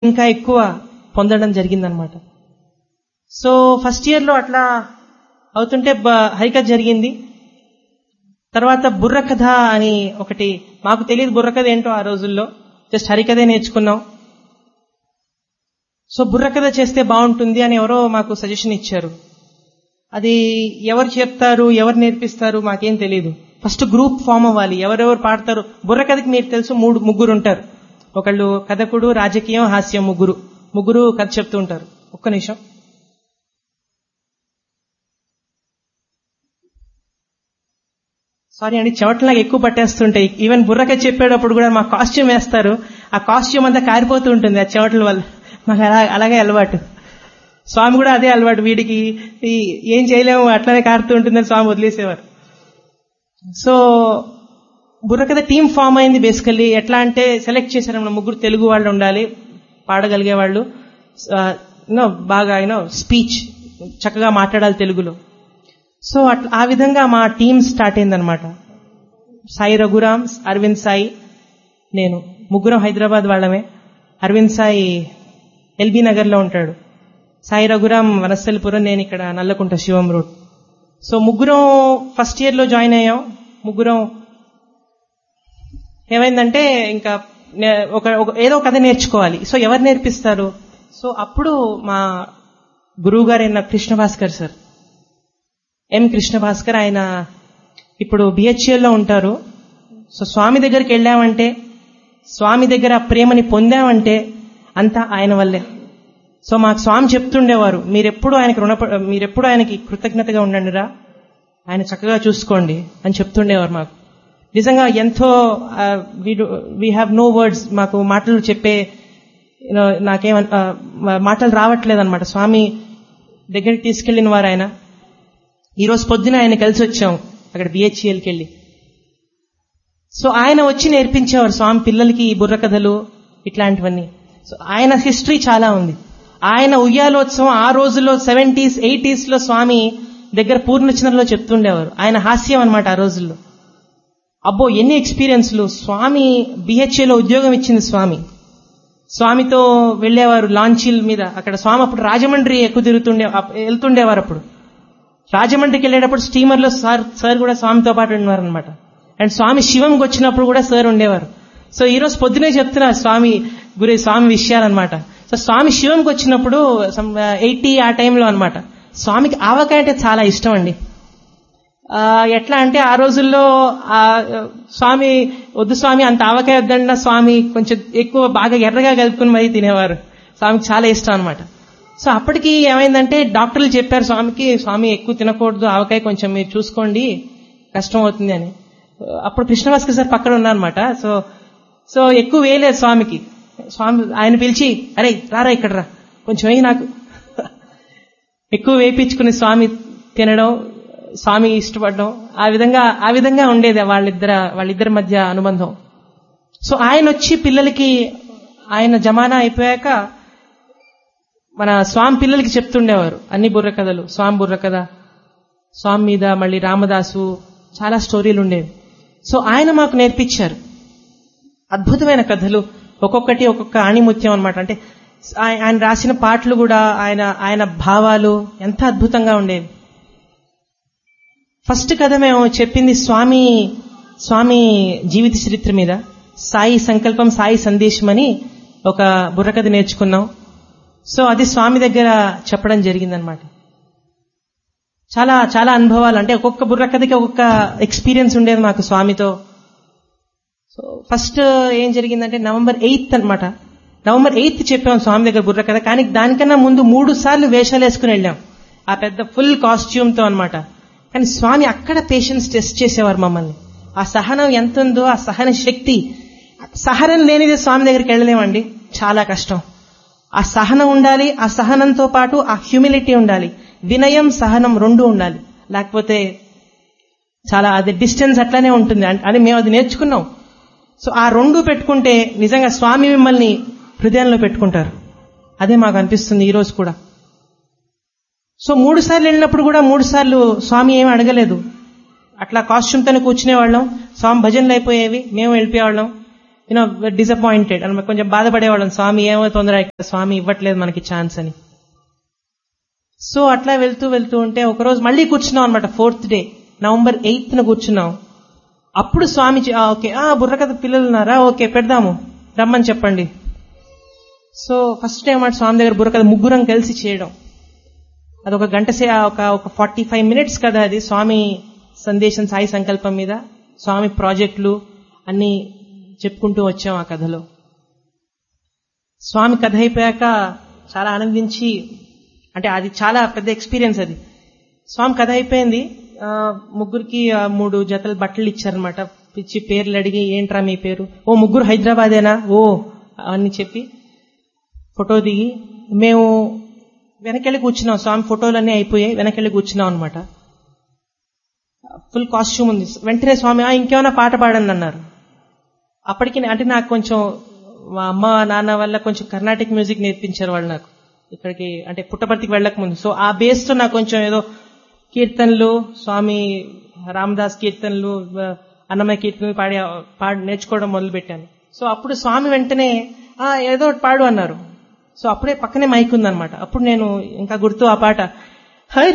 ఇంకా ఎక్కువ పొందడం జరిగిందనమాట సో ఫస్ట్ ఇయర్లో అట్లా అవుతుంటే బ- హరికథ జరిగింది తర్వాత బుర్రకథ అని ఒకటి మాకు తెలియదు బుర్రకథ ఏంటో ఆ రోజుల్లో జస్ట్ హరికథే నేర్చుకున్నాం సో బుర్రకథ చేస్తే బాగుంటుంది అని ఎవరో మాకు సజెషన్ ఇచ్చారు అది ఎవరు చెప్తారు ఎవరు నేర్పిస్తారు మాకేం తెలియదు ఫస్ట్ గ్రూప్ ఫామ్ అవ్వాలి ఎవరెవరు పాడతారు బుర్రకథకి మీరు తెలుసు మూడు ముగ్గురు ఉంటారు ఒకళ్ళు కథకుడు రాజకీయం హాస్యం ముగ్గురు ముగ్గురు కథ చెప్తూ ఉంటారు ఒక్క నిమిషం సారీ అండి చెమటలాగా ఎక్కువ పట్టేస్తుంటాయి ఈవెన్ బుర్రకథ చెప్పేటప్పుడు కూడా మా కాస్ట్యూమ్ వేస్తారు ఆ కాస్ట్యూమ్ అంతా కారిపోతూ ఉంటుంది ఆ చెమటల వల్ల మాకు అలా అలాగే అలవాటు స్వామి కూడా అదే అలవాటు వీడికి ఈ ఏం చేయలేము అట్లనే కారుతూ ఉంటుందని స్వామి వదిలేసేవారు సో బుర్రకథ టీం ఫామ్ అయింది బేసికల్లీ ఎట్లా అంటే సెలెక్ట్ చేశారు ముగ్గురు తెలుగు వాళ్ళు ఉండాలి పాడగలిగే వాళ్ళు యూనో బాగా యూనో స్పీచ్ చక్కగా మాట్లాడాలి తెలుగులో సో అట్లా ఆ విధంగా మా టీం స్టార్ట్ అయిందనమాట సాయి రఘురామ్ అరవింద్ సాయి నేను ముగ్గురం హైదరాబాద్ వాళ్ళమే అరవింద్ సాయి ఎల్బీ నగర్లో ఉంటాడు సాయి రఘురామ్ వనస్థలిపురం నేను ఇక్కడ నల్లకుంట శివం రోడ్ సో ముగ్గురం ఫస్ట్ ఇయర్లో జాయిన్ అయ్యాం ముగ్గురం ఏమైందంటే ఇంకా నే- ఒక ఒక- ఏదో కథ నేర్చుకోవాలి సో ఎవరు నేర్పిస్తారు సో అప్పుడు మా గురువు గారైన కృష్ణ భాస్కర్ సార్ ఎం కృష్ణ భాస్కర్ ఆయన ఇప్పుడు బిహెచ్ఎల్లో ఉంటారు సో స్వామి దగ్గరికి వెళ్ళామంటే స్వామి దగ్గర ఆ ప్రేమని పొందామంటే అంతా ఆయన వల్లే సో మాకు స్వామి చెప్తుండేవారు మీరెప్పుడు ఆయనకి రుణ మీరెప్పుడు ఆయనకి కృతజ్ఞతగా ఉండండిరా ఆయన చక్కగా చూసుకోండి అని చెప్తుండేవారు మాకు నిజంగా ఎంతో వీ హ్యావ్ నో వర్డ్స్ మాకు మాటలు చెప్పే you know, నాకేం ఆ, మాటలు రావట్లేదు అనమాట స్వామి దగ్గరికి తీసుకెళ్లిన వారు ఆయన ఈ రోజు పొద్దున ఆయన కలిసి వచ్చాం అక్కడ బిహెచ్ఎల్కి వెళ్ళి సో ఆయన వచ్చి నేర్పించేవారు స్వామి పిల్లలకి ఈ బుర్ర కథలు ఇట్లాంటివన్నీ సో ఆయన హిస్టరీ చాలా ఉంది ఆయన ఉయ్యాలోత్సవం ఆ రోజుల్లో సెవెంటీస్ ఎయిటీస్ లో స్వామి దగ్గర పూర్ణచంద్రలో చెప్తుండేవారు ఆయన హాస్యం అనమాట ఆ రోజుల్లో అబ్బో ఎన్ని ఎక్స్పీరియన్స్లు స్వామి బిహెచ్ఏలో ఉద్యోగం ఇచ్చింది స్వామి స్వామితో వెళ్ళేవారు లాంచీల మీద అక్కడ స్వామి అప్పుడు రాజమండ్రి ఎక్కువ తిరుగుతుండే అప్- వెళ్తుండేవారు అప్పుడు రాజమండ్రికి వెళ్ళేటప్పుడు స్టీమర్లో సార్ సార్ కూడా స్వామితో పాటు ఉండేవారు అనమాట అండ్ స్వామి శివంకి వచ్చినప్పుడు కూడా సార్ ఉండేవారు సో ఈ రోజు పొద్దునే చెప్తున్నారు స్వామి గురి స్వామి విషయాలన్నమాట సో స్వామి శివంకి వచ్చినప్పుడు ఎయిటీ ఆ టైంలో అన్నమాట స్వామికి ఆవకాయ అంటే చాలా ఇష్టం అండి ఆ, ఎట్లా అంటే ఆ రోజుల్లో ఆ స్వామి వద్దు స్వామి అంత ఆవకాయ వద్దన్న స్వామి కొంచెం ఎక్కువ బాగా ఎర్రగా కలుపుకుని మరీ తినేవారు స్వామికి చాలా ఇష్టం అనమాట సో అప్పటికి ఏమైందంటే డాక్టర్లు చెప్పారు స్వామికి స్వామి ఎక్కువ తినకూడదు ఆవకాయ కొంచెం మీరు చూసుకోండి కష్టం అవుతుంది అని అప్పుడు కృష్ణభాస్కర్ సార్ పక్కన ఉన్నారనమాట సో సో ఎక్కువ వేయలేదు స్వామికి స్వామి ఆయన పిలిచి అరే రారా ఇక్కడ రా కొంచెం వేయి నాకు ఎక్కువ వేయించుకుని స్వామి తినడం స్వామి ఇష్టపడడం ఆ విధంగా ఆ విధంగా ఉండేది వాళ్ళిద్దర వాళ్ళిద్దరి మధ్య అనుబంధం సో ఆయన వచ్చి పిల్లలకి ఆయన జమానా అయిపోయాక మన స్వామి పిల్లలకి చెప్తుండేవారు అన్ని బుర్ర కథలు స్వామి బుర్ర కథ స్వామి మీద మళ్ళీ రామదాసు చాలా స్టోరీలు ఉండేవి సో ఆయన మాకు నేర్పించారు అద్భుతమైన కథలు ఒక్కొక్కటి ఒక్కొక్క ఆణిముత్యం అనమాట అంటే ఆయ- ఆయన రాసిన పాటలు కూడా ఆయన ఆయన భావాలు ఎంత అద్భుతంగా ఉండేవి ఫస్ట్ కథ మేము చెప్పింది స్వామి స్వామి జీవిత చరిత్ర మీద సాయి సంకల్పం సాయి సందేశం అని ఒక బుర్రకథ నేర్చుకున్నాం సో అది స్వామి దగ్గర చెప్పడం జరిగిందనమాట చాలా చాలా అనుభవాలు అంటే ఒక్కొక్క బుర్రకథకి ఒక్కొక్క ఎక్స్పీరియన్స్ ఉండేది మాకు స్వామితో సో ఫస్ట్ ఏం జరిగిందంటే నవంబర్ ఎయిత్ అన్నమాట నవంబర్ ఎయిత్ చెప్పాం స్వామి దగ్గర బుర్ర కథ కానీ దానికన్నా ముందు మూడు సార్లు వేషాలు వేసుకుని వెళ్ళాం ఆ పెద్ద ఫుల్ కాస్ట్యూమ్తో అన్నమాట కానీ స్వామి అక్కడ పేషెన్స్ టెస్ట్ చేసేవారు మమ్మల్ని ఆ సహనం ఎంత ఉందో ఆ సహన శక్తి సహనం లేనిది స్వామి దగ్గరికి వెళ్ళలేమండి చాలా కష్టం ఆ సహనం ఉండాలి ఆ సహనంతో పాటు ఆ హ్యూమిలిటీ ఉండాలి వినయం సహనం రెండు ఉండాలి లేకపోతే చాలా అది డిస్టెన్స్ అట్లానే ఉంటుంది అం- అది మేము అది నేర్చుకున్నాం సో ఆ రెండు పెట్టుకుంటే నిజంగా స్వామి మిమ్మల్ని హృదయంలో పెట్టుకుంటారు అదే మాకు అనిపిస్తుంది ఈ రోజు కూడా సో మూడు సార్లు వెళ్ళినప్పుడు కూడా మూడు సార్లు స్వామి ఏమి అడగలేదు అట్లా కాస్ట్యూమ్తోనే కూర్చునేవాళ్ళం స్వామి భజనలు అయిపోయేవి మేము వెళ్ళిపోయేవాళ్ళం యూనో డిసప్పాయింటెడ్ అని కొంచెం బాధపడేవాళ్ళం స్వామి ఏమో తొందర స్వామి ఇవ్వట్లేదు మనకి ఛాన్స్ అని సో అట్లా వెళ్తూ వెళ్తూ ఉంటే ఒకరోజు మళ్ళీ కూర్చున్నాం అనమాట ఫోర్త్ డే నవంబర్ ఎయిత్ న కూర్చున్నాం అప్పుడు స్వామి చె- ఆ, ఓకే ఆ బుర్రకథ పిల్లలు ఉన్నారా ఓకే పెడదాము రమ్మని చెప్పండి సో ఫస్ట్ టైం మాట స్వామి దగ్గర బుర్రకథ ముగ్గురం కలిసి చేయడం అది ఒక గంట సే ఒక ఒక ఫార్టీ ఫైవ్ మినిట్స్ కదా అది స్వామి సందేశం సాయి సంకల్పం మీద స్వామి ప్రాజెక్టులు అన్ని చెప్పుకుంటూ వచ్చాం ఆ కథలో స్వామి కథ అయిపోయాక చాలా ఆనందించి అంటే అది చాలా పెద్ద ఎక్స్పీరియన్స్ అది స్వామి కథ అయిపోయింది ఆ, ముగ్గురికి ఆ, మూడు జతలు బట్టలు ఇచ్చారనమాట పిచ్చి పేర్లు అడిగి ఏంట్రా మీ పేరు ఓ ముగ్గురు హైదరాబాదేనా ఓ అని చెప్పి ఫోటో దిగి మేము వెనకెళ్ళి కూర్చున్నాం స్వామి ఫోటోలన్నీ అయిపోయాయి వెనకెళ్ళి కూర్చున్నాం అనమాట ఫుల్ కాస్ట్యూమ్ ఉంది వెంటనే స్వామి "ఆ, ఇంకేమైనా పాట పాడండి అన్నారు అప్పటికి నే- అంటే నాకు కొంచెం మా అమ్మ నాన్న వల్ల కొంచెం కర్ణాటిక్ మ్యూజిక్ నేర్పించారు వాళ్ళు నాకు ఇక్కడికి అంటే పుట్టపర్తికి వెళ్ళక ముందు సో ఆ బేస్ తో నాకు కొంచెం ఏదో కీర్తనలు స్వామి రామదాస్ కీర్తనలు ఆ, అన్నమయ్య కీర్తనలు పాడి పాడి నేర్చుకోవడం మొదలు పెట్టాను సో అప్పుడు స్వామి వెంటనే ఆ ఏదో ఒకటి పాడు అన్నారు సో అప్పుడే పక్కనే మైక్ ఉందన్నమాట అప్పుడు నేను ఇంకా గుర్తు ఆ పాట